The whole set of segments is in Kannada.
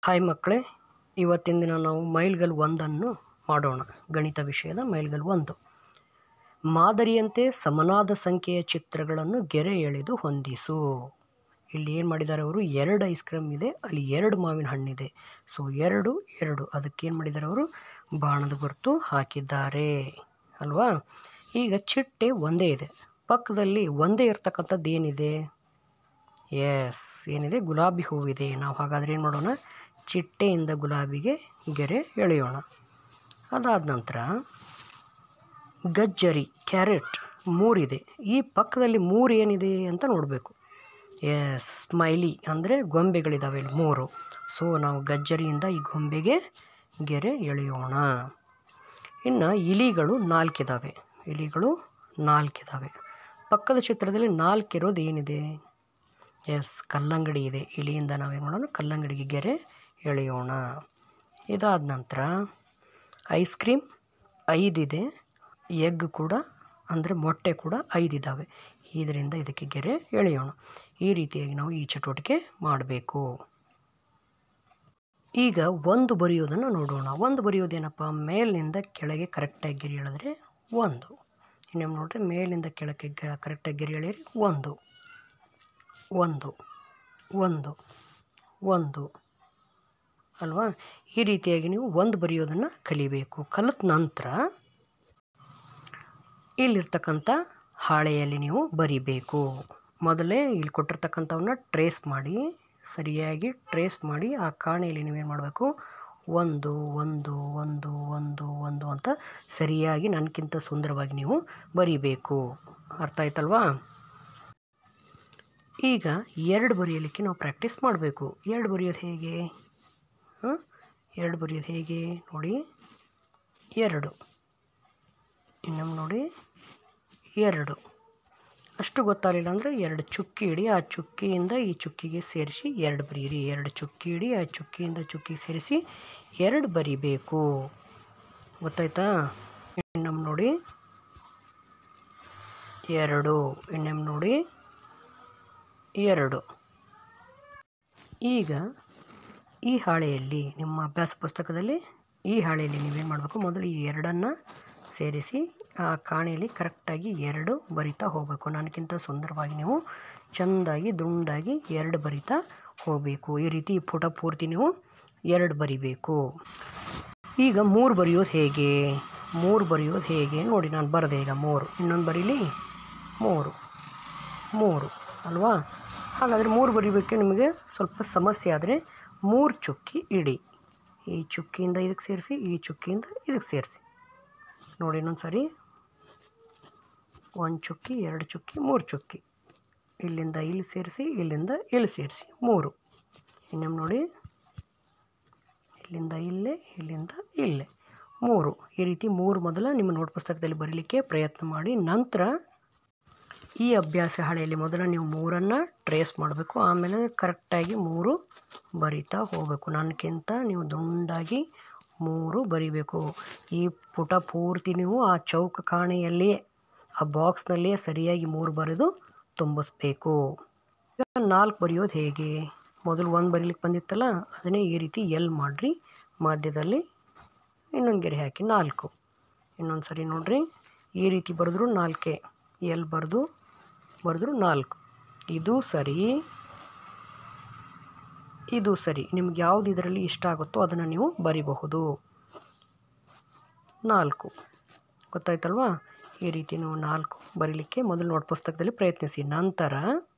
ಹಾಯ್ ಮಕ್ಕಳೇ ಇವತ್ತಿನ ದಿನ ನಾವು ಮೈಲ್ಗಲ್ ಒಂದನ್ನು ಮಾಡೋಣ ಗಣಿತ ವಿಷಯದ ಮೈಲ್ಗಲ್ ಒಂದು ಮಾದರಿಯಂತೆ ಸಮನಾದ ಸಂಖ್ಯೆಯ ಚಿತ್ರಗಳನ್ನು ಗೆರೆ ಎಳೆದು ಹೊಂದಿಸು ಇಲ್ಲಿ ಏನು ಮಾಡಿದ್ದಾರೆ ಅವರು ಎರಡು ಐಸ್ ಕ್ರೀಮ್ ಇದೆ ಅಲ್ಲಿ ಎರಡು ಮಾವಿನ ಹಣ್ಣಿದೆ ಸೊ ಎರಡು ಎರಡು ಅದಕ್ಕೇನು ಮಾಡಿದ್ದಾರೆ ಅವರು ಬಾಣದ ಗುರುತು ಹಾಕಿದ್ದಾರೆ ಅಲ್ವಾ ಈಗ ಚಿಟ್ಟೆ ಒಂದೇ ಇದೆ ಪಕ್ಕದಲ್ಲಿ ಒಂದೇ ಇರ್ತಕ್ಕಂಥದ್ದು ಏನಿದೆ ಎಸ್ ಏನಿದೆ ಗುಲಾಬಿ ಹೂವಿದೆ ನಾವು ಹಾಗಾದರೆ ಏನು ಮಾಡೋಣ ಚಿಟ್ಟೆಯಿಂದ ಗುಲಾಬಿಗೆ ಗೆರೆ ಎಳೆಯೋಣ ಅದಾದ ನಂತರ ಗಜ್ಜರಿ ಕ್ಯಾರೆಟ್ ಮೂರಿದೆ ಈ ಪಕ್ಕದಲ್ಲಿ ಮೂರು ಏನಿದೆ ಅಂತ ನೋಡಬೇಕು ಎಸ್ ಸ್ಮೈಲಿ ಅಂದರೆ ಗೊಂಬೆಗಳಿದ್ದಾವೆ ಇಲ್ಲಿ ಮೂರು ಸೊ ನಾವು ಗಜ್ಜರಿಯಿಂದ ಈ ಗೊಂಬೆಗೆ ಗೆರೆ ಎಳೆಯೋಣ ಇನ್ನು ಇಲಿಗಳು ನಾಲ್ಕಿದ್ದಾವೆ ಇಲಿಗಳು ನಾಲ್ಕಿದ್ದಾವೆ ಪಕ್ಕದ ಚಿತ್ರದಲ್ಲಿ ನಾಲ್ಕಿರೋದು ಏನಿದೆ ಎಸ್ ಕಲ್ಲಂಗಡಿ ಇದೆ ಇಲಿಯಿಂದ ನಾವೇನು ಮಾಡೋಣ ಕಲ್ಲಂಗಡಿಗೆ ಗೆರೆ ಎಳೆಯೋಣ ಇದಾದ ನಂತರ ಐಸ್ ಕ್ರೀಮ್ ಐದಿದೆ ಎಗ್ ಕೂಡ ಅಂದರೆ ಮೊಟ್ಟೆ ಕೂಡ ಐದಿದ್ದಾವೆ ಇದರಿಂದ ಇದಕ್ಕೆ ಗೆರೆ ಎಳೆಯೋಣ ಈ ರೀತಿಯಾಗಿ ನಾವು ಈ ಚಟುವಟಿಕೆ ಮಾಡಬೇಕು ಈಗ ಒಂದು ಬರೆಯೋದನ್ನು ನೋಡೋಣ ಒಂದು ಬರೆಯೋದೇನಪ್ಪ ಮೇಲಿನಿಂದ ಕೆಳಗೆ ಕರೆಕ್ಟಾಗಿ ಗೆರೆ ಎಳೆದ್ರೆ ಒಂದು ಇನ್ನೊಮ್ಮೆ ನೋಡಿದ್ರೆ ಮೇಲಿಂದ ಕೆಳಗೆ ಗ ಕರೆಕ್ಟಾಗಿ ಗೆರೆ ಎಳೆಯಿರಿ ಒಂದು ಒಂದು ಒಂದು ಒಂದು ಅಲ್ವಾ ಈ ರೀತಿಯಾಗಿ ನೀವು ಒಂದು ಬರೆಯೋದನ್ನು ಕಲಿಬೇಕು ಕಲಿತ ನಂತರ ಇಲ್ಲಿರ್ತಕ್ಕಂಥ ಹಾಳೆಯಲ್ಲಿ ನೀವು ಬರಿಬೇಕು ಮೊದಲೇ ಇಲ್ಲಿ ಕೊಟ್ಟಿರ್ತಕ್ಕಂಥವನ್ನ ಟ್ರೇಸ್ ಮಾಡಿ ಸರಿಯಾಗಿ ಟ್ರೇಸ್ ಮಾಡಿ ಆ ಕಾಣೆಯಲ್ಲಿ ನೀವೇನು ಮಾಡಬೇಕು ಒಂದು ಒಂದು ಒಂದು ಒಂದು ಒಂದು ಅಂತ ಸರಿಯಾಗಿ ನನಗಿಂತ ಸುಂದರವಾಗಿ ನೀವು ಬರಿಬೇಕು ಅರ್ಥ ಆಯ್ತಲ್ವಾ ಈಗ ಎರಡು ಬರೆಯಲಿಕ್ಕೆ ನಾವು ಪ್ರಾಕ್ಟೀಸ್ ಮಾಡಬೇಕು ಎರಡು ಬರೆಯೋದು ಹೇಗೆ ಹಾಂ ಎರಡು ಬರೆಯೋದು ಹೇಗೆ ನೋಡಿ ಎರಡು ಇನ್ನೊಮ್ಮೆ ನೋಡಿ ಎರಡು ಅಷ್ಟು ಗೊತ್ತಾಗಲಿಲ್ಲ ಅಂದರೆ ಎರಡು ಚುಕ್ಕಿ ಇಡಿ ಆ ಚುಕ್ಕಿಯಿಂದ ಈ ಚುಕ್ಕಿಗೆ ಸೇರಿಸಿ ಎರಡು ಬರೀರಿ ಎರಡು ಚುಕ್ಕಿ ಇಡಿ ಆ ಚುಕ್ಕಿಯಿಂದ ಚುಕ್ಕಿಗೆ ಸೇರಿಸಿ ಎರಡು ಬರಿಬೇಕು ಗೊತ್ತಾಯ್ತಾ ಇನ್ನೊಮ್ಮೆ ನೋಡಿ ಎರಡು ಇನ್ನೊಮ್ಮೆ ನೋಡಿ ಎರಡು ಈಗ ಈ ಹಾಳೆಯಲ್ಲಿ ನಿಮ್ಮ ಅಭ್ಯಾಸ ಪುಸ್ತಕದಲ್ಲಿ ಈ ಹಾಳೆಯಲ್ಲಿ ನೀವೇನು ಮಾಡಬೇಕು ಮೊದಲು ಈ ಎರಡನ್ನು ಸೇರಿಸಿ ಆ ಕಾಣೆಯಲ್ಲಿ ಕರೆಕ್ಟಾಗಿ ಎರಡು ಬರಿತಾ ಹೋಗಬೇಕು ನನಗಿಂತ ಸುಂದರವಾಗಿ ನೀವು ಚೆಂದಾಗಿ ದುಂಡಾಗಿ ಎರಡು ಬರಿತಾ ಹೋಗಬೇಕು ಈ ರೀತಿ ಈ ಪುಟ ಪೂರ್ತಿ ನೀವು ಎರಡು ಬರಿಬೇಕು ಈಗ ಮೂರು ಬರೆಯೋದು ಹೇಗೆ ಮೂರು ಬರೆಯೋದು ಹೇಗೆ ನೋಡಿ ನಾನು ಬರದೆ ಈಗ ಮೂರು ಇನ್ನೊಂದು ಬರೀಲಿ ಮೂರು ಮೂರು ಅಲ್ವಾ ಹಾಗಾದರೆ ಮೂರು ಬರೀಬೇಕು ನಿಮಗೆ ಸ್ವಲ್ಪ ಸಮಸ್ಯೆ ಆದರೆ ಮೂರು ಚುಕ್ಕಿ ಇಡಿ ಈ ಚುಕ್ಕಿಯಿಂದ ಇದಕ್ಕೆ ಸೇರಿಸಿ ಈ ಚುಕ್ಕಿಯಿಂದ ಇದಕ್ಕೆ ಸೇರಿಸಿ ನೋಡಿ ಇನ್ನೊಂದು ಸರಿ ಒಂದು ಚುಕ್ಕಿ ಎರಡು ಚುಕ್ಕಿ ಮೂರು ಚುಕ್ಕಿ ಇಲ್ಲಿಂದ ಇಲ್ಲಿ ಸೇರಿಸಿ ಇಲ್ಲಿಂದ ಇಲ್ಲಿ ಸೇರಿಸಿ ಮೂರು ಇನ್ನೊಮ್ಮೆ ನೋಡಿ ಇಲ್ಲಿಂದ ಇಲ್ಲೇ ಇಲ್ಲಿಂದ ಇಲ್ಲೇ ಮೂರು ಈ ರೀತಿ ಮೂರು ಮೊದಲ ನಿಮ್ಮ ನೋಟ್ ಪುಸ್ತಕದಲ್ಲಿ ಬರೀಲಿಕ್ಕೆ ಪ್ರಯತ್ನ ಮಾಡಿ ನಂತರ ಈ ಅಭ್ಯಾಸ ಹಾಳೆಯಲ್ಲಿ ಮೊದಲ ನೀವು ಮೂರನ್ನು ಟ್ರೇಸ್ ಮಾಡಬೇಕು ಆಮೇಲೆ ಕರೆಕ್ಟಾಗಿ ಮೂರು ಬರಿತಾ ಹೋಗಬೇಕು ನನಗಿಂತ ನೀವು ದುಂಡಾಗಿ ಮೂರು ಬರಿಬೇಕು ಈ ಪುಟ ಪೂರ್ತಿ ನೀವು ಆ ಚೌಕ ಕಾಣೆಯಲ್ಲಿಯೇ ಆ ಬಾಕ್ಸ್ನಲ್ಲಿಯೇ ಸರಿಯಾಗಿ ಮೂರು ಬರೆದು ತುಂಬಿಸ್ಬೇಕು ಈಗ ನಾಲ್ಕು ಬರೆಯೋದು ಹೇಗೆ ಮೊದಲು ಒಂದು ಬರೀಲಿಕ್ಕೆ ಬಂದಿತ್ತಲ್ಲ ಅದನ್ನೇ ಈ ರೀತಿ ಎಲ್ ಮಾಡಿರಿ ಮಧ್ಯದಲ್ಲಿ ಇನ್ನೊಂದು ಗೆರೆ ಹಾಕಿ ನಾಲ್ಕು ಇನ್ನೊಂದು ಸರಿ ನೋಡಿರಿ ಈ ರೀತಿ ಬರೆದ್ರು ನಾಲ್ಕೇ ಎಲ್ ಬರೆದು ಬರೆದ್ರು ನಾಲ್ಕು ಇದು ಸರಿ ಇದು ಸರಿ ನಿಮ್ಗೆ ಯಾವುದು ಇದರಲ್ಲಿ ಇಷ್ಟ ಆಗುತ್ತೋ ಅದನ್ನು ನೀವು ಬರಿಬಹುದು ನಾಲ್ಕು ಗೊತ್ತಾಯ್ತಲ್ವಾ ಈ ರೀತಿ ನೀವು ನಾಲ್ಕು ಬರೀಲಿಕ್ಕೆ ಮೊದಲು ನೋಟ್ ಪುಸ್ತಕದಲ್ಲಿ ಪ್ರಯತ್ನಿಸಿ ನಂತರ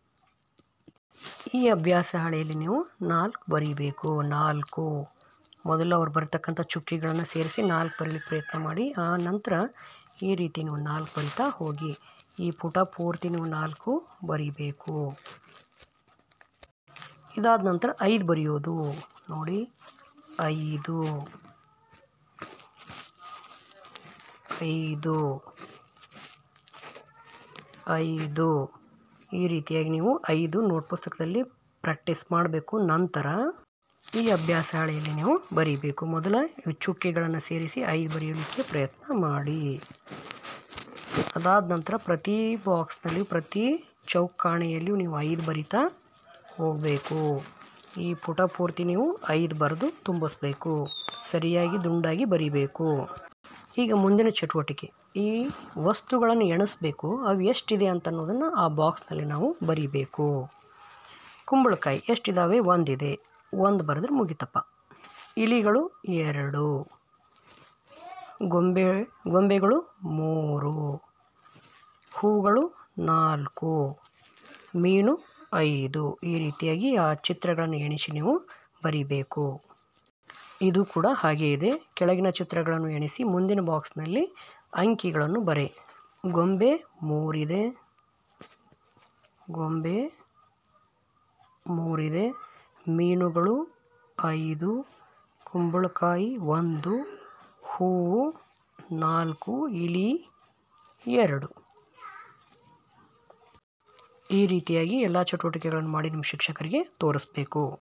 ಈ ಅಭ್ಯಾಸ ಹಾಳೆಯಲ್ಲಿ ನೀವು ನಾಲ್ಕು ಬರೀಬೇಕು ನಾಲ್ಕು ಮೊದಲು ಅವ್ರು ಬರ್ತಕ್ಕಂಥ ಚುಕ್ಕಿಗಳನ್ನು ಸೇರಿಸಿ ನಾಲ್ಕು ಬರೀಲಿಕ್ಕೆ ಪ್ರಯತ್ನ ಮಾಡಿ ಆ ನಂತರ ಈ ರೀತಿ ನೀವು ನಾಲ್ಕು ಬರಿತಾ ಹೋಗಿ ಈ ಪುಟ ಪೂರ್ತಿ ನೀವು ನಾಲ್ಕು ಬರಿಬೇಕು ಇದಾದ ನಂತರ ಐದು ಬರೆಯೋದು ನೋಡಿ ಐದು ಐದು ಐದು ಈ ರೀತಿಯಾಗಿ ನೀವು ಐದು ನೋಟ್ ಪುಸ್ತಕದಲ್ಲಿ ಪ್ರಾಕ್ಟೀಸ್ ಮಾಡಬೇಕು ನಂತರ ಈ ಅಭ್ಯಾಸ ಹಾಳೆಯಲ್ಲಿ ನೀವು ಬರೀಬೇಕು ಮೊದಲ ಚುಕ್ಕಿಗಳನ್ನು ಸೇರಿಸಿ ಐದು ಬರೆಯಲಿಕ್ಕೆ ಪ್ರಯತ್ನ ಮಾಡಿ ಅದಾದ ನಂತರ ಪ್ರತಿ ಬಾಕ್ಸ್ನಲ್ಲಿ ಪ್ರತಿ ಚೌಕಾಣೆಯಲ್ಲಿಯೂ ನೀವು ಐದು ಬರಿತಾ ಹೋಗಬೇಕು ಈ ಪುಟ ಪೂರ್ತಿ ನೀವು ಐದು ಬರೆದು ತುಂಬಿಸ್ಬೇಕು ಸರಿಯಾಗಿ ದುಂಡಾಗಿ ಬರಿಬೇಕು ಈಗ ಮುಂದಿನ ಚಟುವಟಿಕೆ ಈ ವಸ್ತುಗಳನ್ನು ಎಣಿಸ್ಬೇಕು ಅವು ಎಷ್ಟಿದೆ ಅಂತ ಅನ್ನೋದನ್ನು ಆ ಬಾಕ್ಸ್ನಲ್ಲಿ ನಾವು ಬರಿಬೇಕು ಕುಂಬಳಕಾಯಿ ಎಷ್ಟಿದ್ದಾವೆ ಒಂದಿದೆ ಒಂದು ಬರೆದ್ರೆ ಮುಗಿತಪ್ಪ ಇಲಿಗಳು ಎರಡು ಗೊಂಬೆ ಗೊಂಬೆಗಳು ಮೂರು ಹೂಗಳು ನಾಲ್ಕು ಮೀನು ಐದು ಈ ರೀತಿಯಾಗಿ ಆ ಚಿತ್ರಗಳನ್ನು ಎಣಿಸಿ ನೀವು ಬರಿಬೇಕು ಇದು ಕೂಡ ಹಾಗೆ ಇದೆ ಕೆಳಗಿನ ಚಿತ್ರಗಳನ್ನು ಎಣಿಸಿ ಮುಂದಿನ ಬಾಕ್ಸ್ನಲ್ಲಿ ಅಂಕಿಗಳನ್ನು ಬರೆ ಗೊಂಬೆ ಮೂರಿದೆ ಗೊಂಬೆ ಮೂರಿದೆ ಮೀನುಗಳು ಐದು ಕುಂಬಳಕಾಯಿ ಒಂದು ಹೂವು ನಾಲ್ಕು ಇಲಿ ಎರಡು ಈ ರೀತಿಯಾಗಿ ಎಲ್ಲ ಚಟುವಟಿಕೆಗಳನ್ನು ಮಾಡಿ ನಿಮ್ಮ ಶಿಕ್ಷಕರಿಗೆ ತೋರಿಸ್ಬೇಕು